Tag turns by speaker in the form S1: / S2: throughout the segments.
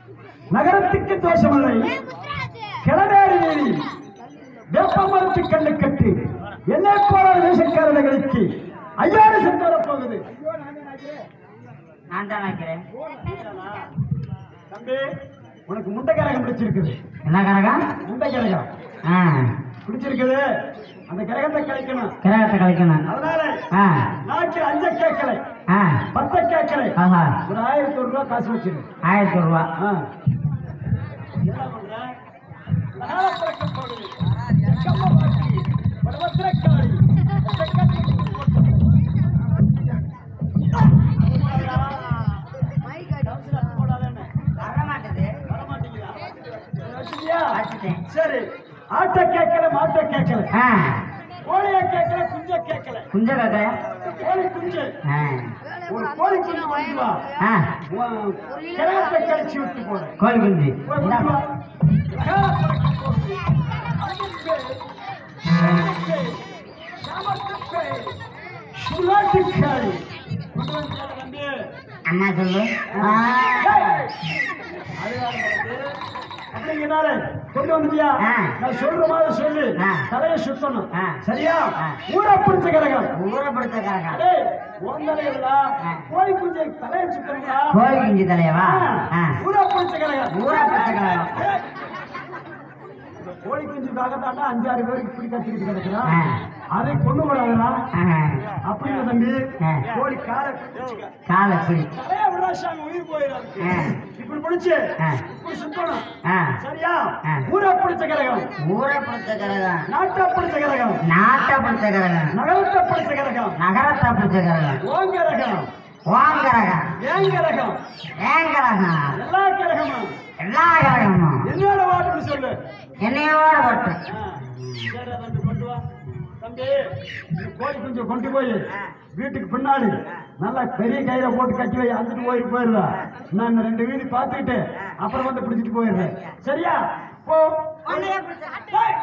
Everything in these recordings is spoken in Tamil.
S1: நகரத்துக்கு தோஷமில்லை கிளவேறு வீதி வேப்பமரத்து கண்ணு கட்டு எல்லை போராட வேஷக்காரர்களுக்கு ஐயாயிரம் சென்று வரப்போகுது
S2: நான் தான் வைக்கிறேன்
S1: தம்பி உனக்கு முட்டை கரகம் பிடிச்சிருக்குது
S2: என்ன கரகா
S1: முட்டை கரகம்
S2: ஆ
S1: பிடிச்சிருக்குது அந்த கரகத்தை கழிக்கணும்
S2: கிரகத்தை கழிக்கணும்
S1: அதனால
S2: ஆ
S1: நாக்கு அஞ்ச கேட்கலை
S2: ஆ
S1: பத்த கேட்கலை
S2: ஆஹா
S1: ஒரு ஆயிரத்தி ஒரு ரூபா காசு வச்சிரு
S2: ஆயிரத்தி ஒரு ரூபா
S1: ஆ. என்ன பண்ற? நகால பிறக்க போகுது. எக்கம்மா பாட்டி, பரமத்திரக்காரி, எக்கச்சக்கத்துக்கு போட்டு. கவுன்சிலர் போடாதேன்னு.
S2: வர மாட்டேது
S1: வர மாட்டேங்குதா? வச்சிட்டியா?
S2: வச்சுட்டேன்
S1: சரி ஆட்ட கேட்கல மாட்ட கேட்கல
S2: ஆ
S1: கோழிய கேட்கல குஞ்ச கேட்கல
S2: குஞ்ச கக்கலையா
S1: கோழி குஞ்சு
S2: ஆ
S1: ஒரு கோழி குஞ்சு வாங்கி வா
S2: ஆ
S1: உன் கிரகத்தை கழிச்சு விட்டு போறேன்
S2: கோழி குஞ்சு இந்தா. அம்மா சொல்லு ஆ.
S1: கொண்டு வந்துட்டியா
S2: ஆ.
S1: நான் சொல்ற மாதிரி சொல்லு
S2: ஆ.
S1: தலையை சுத்தணும்
S2: ஆ.
S1: சரியா
S2: ஆ.
S1: ஊரை பிடிச்ச கிரகம்
S2: ஊரை பிடிச்ச கரகா
S1: டேய், உன் தலையிலடா.
S2: ஆ.
S1: கோழி குஞ்சை தலையை சுத்தணும்டா.
S2: கோழி குஞ்சு தலையவா ஆ
S1: ஊரை பிடிச்ச கிரகம்
S2: ஊரை பிடிச்ச கரகா
S1: இந்த கோழி குஞ்சுக்காக தாண்டா அஞ்சாறு பேருக்கு இப்படி கத்திக்கிட்டு கிடக்குறான்
S2: ஆ.
S1: அதை கொண்டு விடாதா
S2: ஆ
S1: அப்படிங்க தம்பி
S2: ஆ.
S1: கோழி காலை பிடிச்சுக்க.
S2: காலை பிடி
S1: தலையை விடாசாமி உயிர் போயிடாது
S2: ஆ
S1: இப்படி பிடிச்சு
S2: ஆ.
S1: இப்படி சுத்தணும்
S2: ஆ
S1: சரியா
S2: ஆ.
S1: ஊரை பிடிச்ச கிரகம்
S2: ஊரை பிடிச்ச கரகா
S1: நாட்டை பிடிச்ச கிரகம்
S2: நாட்டை பிடிச்ச கரகா
S1: நகரத்தை பிடிச்ச கிரகம்
S2: நகரத்தை பிடிச்ச கரகா
S1: ஓங்க ரகம்
S2: வாங்க கரகா
S1: ஏங்க ரகம்
S2: ஏன் கரகா
S1: எல்லா கிரகமும்
S2: எல்லா கரகமும்
S1: என்னோட வாட்டுன்னு சொல்லு
S2: என்னையோட போட்டு
S1: ஆ. சரிடா தம்பி, கொண்டு வா. தம்பி, இந்த கோழி குஞ்சை கொண்டு போய் வீட்டுக்கு பின்னாடி நல்லா பெரிய கயிறை போட்டு கட்டி வை அந்துட்டு போயிட்டு போயிடுறா நான் இந்த ரெண்டு வீதி பார்த்துக்கிட்டு அப்புறம் வந்து பிடிச்சிட்டு போயிடுறேன் சரியா போ டேய்.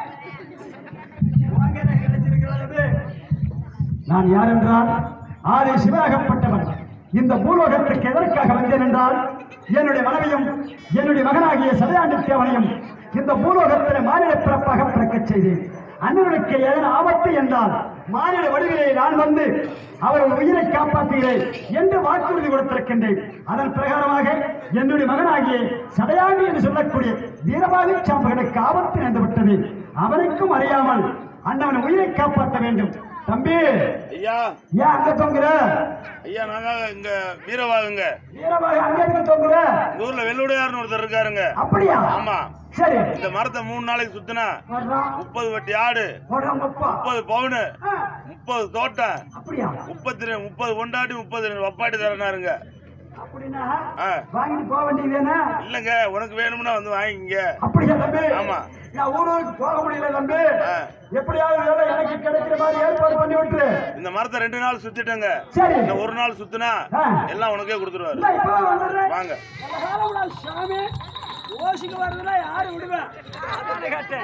S1: வாங்கடா, கிடைச்சிருக்கிறது. நான் யார் என்றால் ஆதி சிவராகப்பட்டவன் இந்த பூலோகத்திற்கு எதற்காக வந்தேன் என்றால் என்னுடைய மனைவியும் என்னுடைய மகனாகிய சதையாண்டி தேவனையும் இந்த பூலோகத்தில் மாநில பிறப்பாக பிறக்கச் செய்தேன் அண்ணனுக்கு ஏதேனும் ஆபத்து என்றால் மாநில வடிவிலே நான் வந்து அவர்கள் உயிரை காப்பாற்றுகிறேன் என்று வாக்குறுதி கொடுத்திருக்கின்றேன் அதன் பிரகாரமாக என்னுடைய மகனாகிய சடையாண்டி என்று சொல்லக்கூடிய வீரபாதி சாம்பகனுக்கு ஆபத்து நேர்ந்து விட்டது அவனுக்கும் அறியாமல் அண்ணவன் உயிரை காப்பாற்ற வேண்டும் தம்பி
S3: ஐயா
S1: ஏன் அங்க தொங்குற
S3: ஐயா நாங்க இங்க வீரவாகுங்க
S1: வீரபாக அங்க எதுக்கு தொங்குற
S3: இந்த ஊர்ல வெள்ளுடையார்னு ஒருத்தர் இருக்காருங்க
S1: அப்படியா
S3: ஆமா
S1: சரி
S3: இந்த மரத்தை மூணு நாளைக்கு சுத்தினா
S1: வர்றான்
S3: முப்பது வட்டி ஆடு
S1: வர்றான் அப்பா
S3: முப்பது பவுனு
S1: ஆ,
S3: முப்பது தோட்டம்
S1: அப்படியா
S3: முப்பத்தி ரெண்டு முப்பது கொண்டாடி முப்பது ரெண்டு வப்பாட்டி தரனாருங்க
S1: அப்படின்னா
S3: ஆ.
S1: வாங்கிட்டு போக வேண்டியதுதானே
S3: இல்லங்க உனக்கு வேணும்னா வந்து வாங்கிங்க
S1: அப்படியா தம்பி
S3: ஆமா.
S1: நான் ஊருக்கு போக முடியல தம்பி
S3: ஆ.
S1: எப்படியாவது வேலை எனக்கு கிடைக்கிற மாதிரி ஏற்பாடு பண்ணி விட்டுரு
S3: இந்த மரத்தை ரெண்டு நாள் சுத்திட்டங்க
S1: சரி
S3: இந்த ஒரு நாள் சுத்தினா
S1: ஆ.
S3: எல்லாம் உனக்கே கொடுத்துருவாரு
S1: இந்தா, இப்பவே வந்துடுறேன்.
S3: வாங்க
S1: பலகாரம்டா சாமி ஓசிக்கு வருதுன்னா யாரு விடுவேன் அதானே கேட்டேன்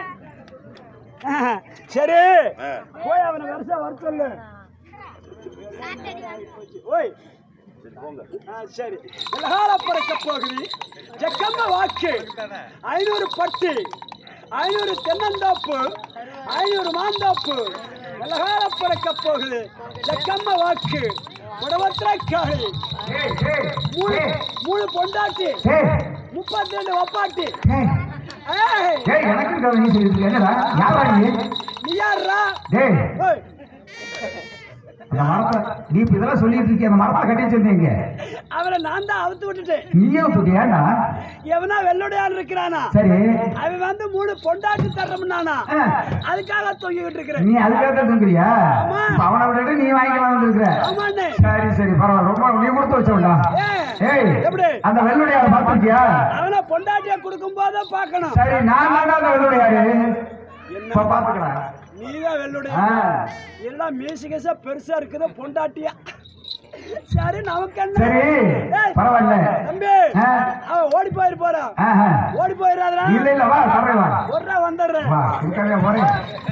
S1: ஆ, சரி
S3: ஆ.
S1: போய் அவனை வருஷம் வர சொல்லு ஓய் ஆ, சரி பலகார பிறக்க போகுது ஜக்கம்ம வாக்கு ஐநூறு பட்டி ஐநூறு தென்னந்தோப்பு ஐநூறு மாந்தோப்பு பலகார பிறக்க போகுது ஜக்கம்ம வாக்கு உடவத்திரக்காளி மூணு மூணு பொண்டாட்டி முப்பத்தி ரெண்டு வப்பாட்டி ஏய்,
S4: எனக்கு கவனி சொல்லிட்டு என்னடா யாரா நீ
S1: நீ யாருடா
S4: டேய்
S1: ஏய்,
S4: அந்த மரத்தை நீ இப்ப இதெல்லாம் சொல்லிட்டு இருக்கிய அந்த மரத்தை கட்டி வச்சிருந்தீங்க
S1: அவனை நான் தான் அவுத்து விட்டுட்டேன்
S4: நீயும் துட்டியாடா
S1: எவனா வெள்ளோடையான் இருக்கிறானா
S4: சரி
S1: அவன் வந்து மூணு பொண்டாட்டி தர்றோம்னானா
S4: ஆ,
S1: அதுக்காக தொங்கிக்கிட்டு இருக்கிறேன்
S4: நீ அதுக்காக தான் தூங்குறியா
S1: ஆமா.
S4: இப்ப அவனை விட்டுட்டு நீ வாங்கிக்கலாம் வந்திருக்கிற
S1: ஆமாண்ணே
S4: சரி சரி பரவாயில்ல ரொம்ப நீ கொடுத்து வச்சவன்டா
S1: ஏய்,
S4: ஏய்
S1: எப்படி?
S4: அந்த வெள்ளுடையார பார்த்திருக்கியா
S1: அவனை பொண்டாட்டிய கொடுக்கும் போதே பார்க்கணும்
S4: சரி நான் தான்டா அந்த வெள்ளுடையாரு இப்ப பாத்துக்கலாம்
S1: நீதான் வெள்ளுடைய
S4: ஆ,
S1: எல்லாம் மீசிகசா பெருசா இருக்குது பொண்டாட்டியா சரி நமக்கு என்ன
S4: சரி
S1: ஏய்,
S4: பரவாயில்ல
S1: தம்பி
S4: ஆ.
S1: அவன் ஓடி போயிரு போறான்
S4: ஆஹா.
S1: ஓடி போயிடாதடா
S4: இல்ல இல்ல வா தர்றேன் வா
S1: ஒரு வந்துடுறேன்
S4: வா கொடுக்காவே போறேன்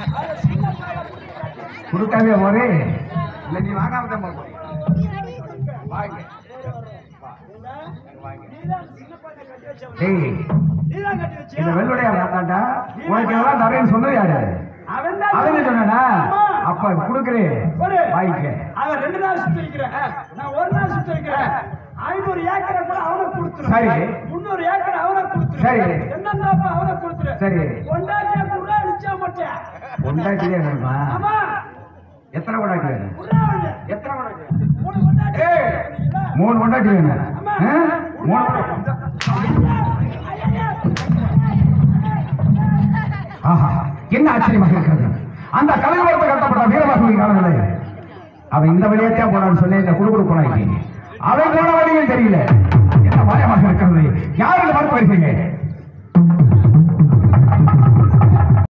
S4: கொடுக்காவே போறேன் இல்ல நீ வாங்காம தான் போற. வாங்க
S1: நீதான் சின்ன பையனை கட்டி வச்சவன்
S4: டேய்
S1: நீதான் கட்டி
S4: இந்த
S1: வச்சியா
S4: வெள்ளுடைய தாண்டா உனக்கு இதெல்லாம் தரேன்னு சொன்னது யாரு
S1: அவன் தான்
S4: அவன் சொன்னா
S1: ஆமா.
S4: அப்ப கொடுக்குறேன்
S1: ஒரு
S4: வாங்கிக்க
S1: அவன் ரெண்டு நாள் சுத்தி வைக்கிறேன் நான் ஒரு நாள் சுத்தி வைக்கிறேன் ஐநூறு ஏக்கரை கூட அவனுக்கு கொடுத்துரு
S4: சரி.
S1: முந்நூறு ஏக்கர் அவனுக்கு கொடுத்துரு
S4: சரி.
S1: என்னன்னா அவனுக்கு கொடுத்துரு
S4: சரி.
S1: கொண்டாட்டியா குடுறா அடிச்சா மாட்டேன்
S4: கொண்டாட்டியே வேணுமா
S1: ஆமா
S4: எத்தனை கொண்டாட்டி வேணும்
S1: குடுறா அவனு.
S4: எத்தனை கொண்டாட்டி
S1: மூணு கொண்டாட்டி
S4: ஏய்.
S1: சொன்னீங்களா?
S4: மூணு கொண்டாட்டி வேணும்
S1: ஆமா.
S4: ஆ? மூணு கொண்டாட்டி.
S1: ஐயா, ஐயா.
S4: ஆஹா என்ன ஆச்சரியமாக இருக்கிறது அந்த கலைவரத்தை கட்டப்பட்ட வீரவாசவி காலங்களே அவன் இந்த வழியத்தான் போனான்னு சொல்லி இந்த குடுகுடு போனாங்க அவன் போன வழியும் தெரியல என்ன மாயமாக இருக்கிறது யாருக்கு மறுப்பு வருகிறீங்க